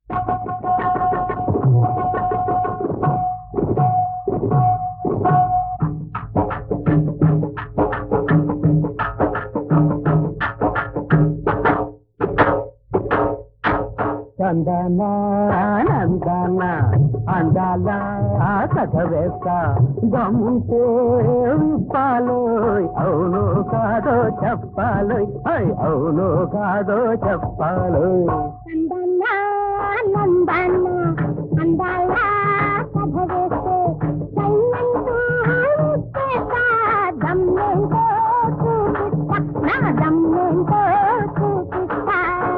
చందన నందన అందాల కథ వేస్తా దమ్ముంటే విప్పాలోయ్ అవును కాదో చెప్పాలోయ్ హై, అవును కాదో చెప్పాలోయ్ నందనా నందన అందాల కథ వేస్తే సైన్యంతో చేస్తా దమ్మేంటో చూపిస్తా నా దమ్మేంటో చూపిస్తా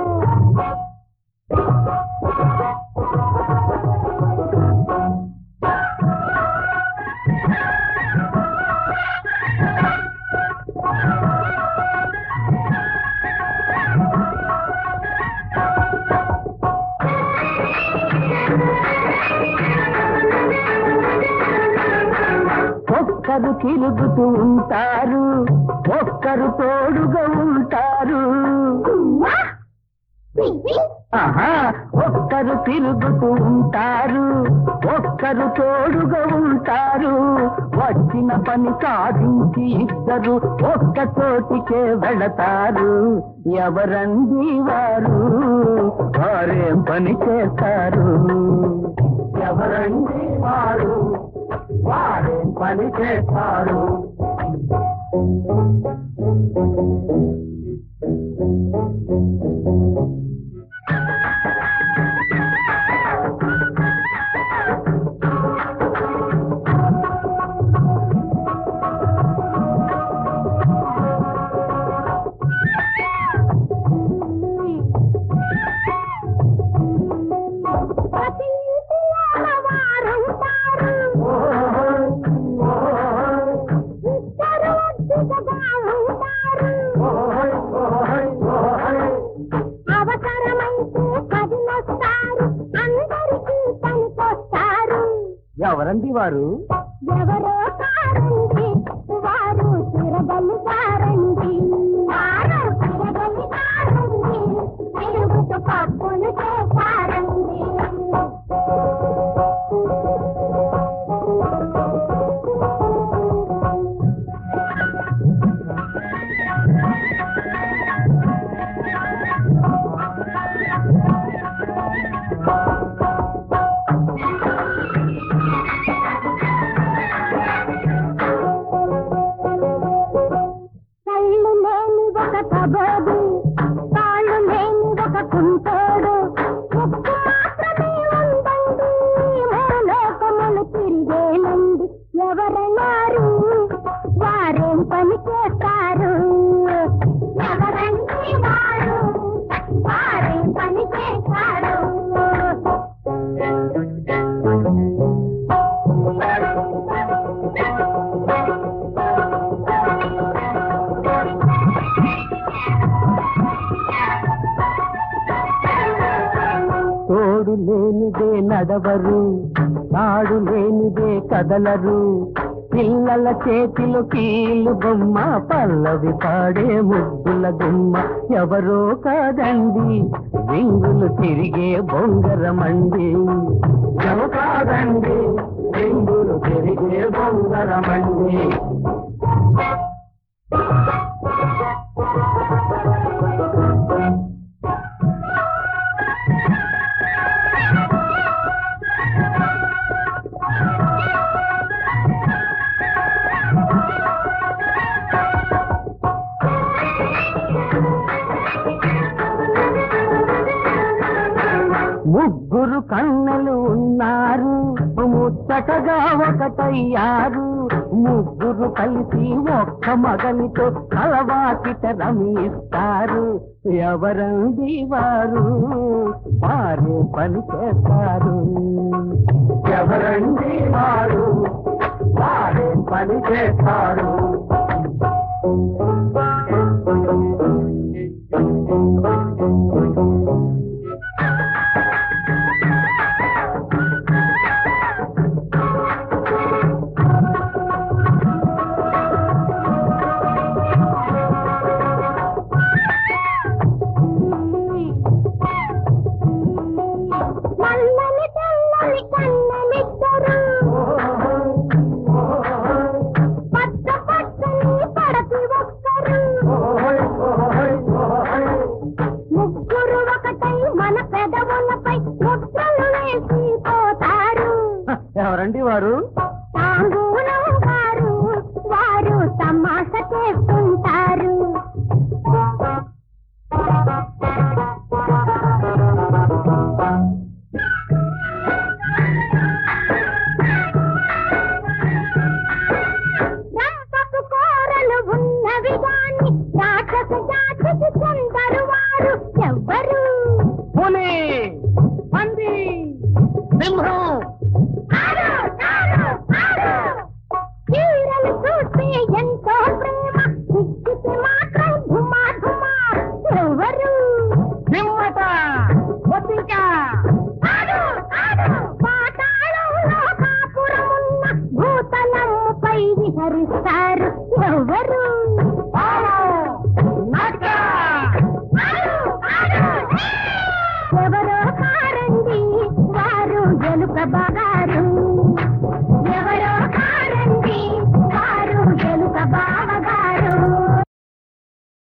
ఒక్కరు తిరుగుతూ ఉంటారు ఒక్కరు తోడుగా ఉంటారు ఆహా ఒక్కరు తిరుగుతూ ఉంటారు ఒక్కరు తోడుగా ఉంటారు వచ్చిన పని సాధించి ఇద్దరు ఒక్క చోటికే వెళతారు ఎవరండి వారు వారేం పని చేస్తారు ఎవరండి వారు వారేం పని చేస్తారు ప్రతి ఇంటిలో వారుంటారు ఇద్దరు ఒడ్డుగా ఉంటారు అవసరమైతే కదిలొస్తారు అందరికీ పనికొస్తారు ఎవరండి వారు ఎవరో కారండి వారు తిరగలుగారండి వారు తిరగలుగారండి తిరుగుతూ పప్పులు చేశారండి కళ్ళు లేని ఒక కబోదు కాళ్ళు లేని ఒక కుంటోడు ముక్కు మాత్రమే ఉందండి లోకములు తిరిగేనండి ఎవరన్నారు వారేం పని చేస్తారు ఎవరండి వారు వారేం పని చేస్తారు తోడు లేనిదే నడవరు తాడు లేనిదే కదలరు పిల్లల చేతిలో కీలు బొమ్మ పల్లవి పాడే ముద్దుల గుమ్మ ఎవరో కాదండి రింగులు తిరిగే బొంగరమండి ఎవరు కాదండి రింగులు తిరిగే బొంగరమండి ముగ్గురు కన్నెలు ఉన్నారు ముచ్చటగా ఒకటయ్యారు ముగ్గురు కలిసి ఒక్క మగనితో కలవాకిట రమిస్తారు ఎవరండి వారు వారు పని చేస్తారు ఎవరండి వారు వారే పని చేస్తారు పెదవులపై ముద్రలు వేసి పోతారు హ, ఎవరండి వారు తాంబూలం వారు వారు తమాష చేస్తుంటారు రంపపు కోరలు ఉన్నవి గాని రాక్షస జాతికి చెందరు వారు ఎవ్వరు పులి పంది సింహం ఆరు, ఆరు, ఆరు. చీరలు చూస్తే ఎంతో ప్రేమ సిక్కితే మాత్రం ఘుమా ఘుమా ఎవరు సింహట బొత్తిక ఆడు, ఆడు. పాతాళంలో కాపురమున్న భూతలముపై విహరిస్తారు ఎవరు నక్క ఆడు, ఆడు. ఎవరో కారండి వారు ఎలుక బా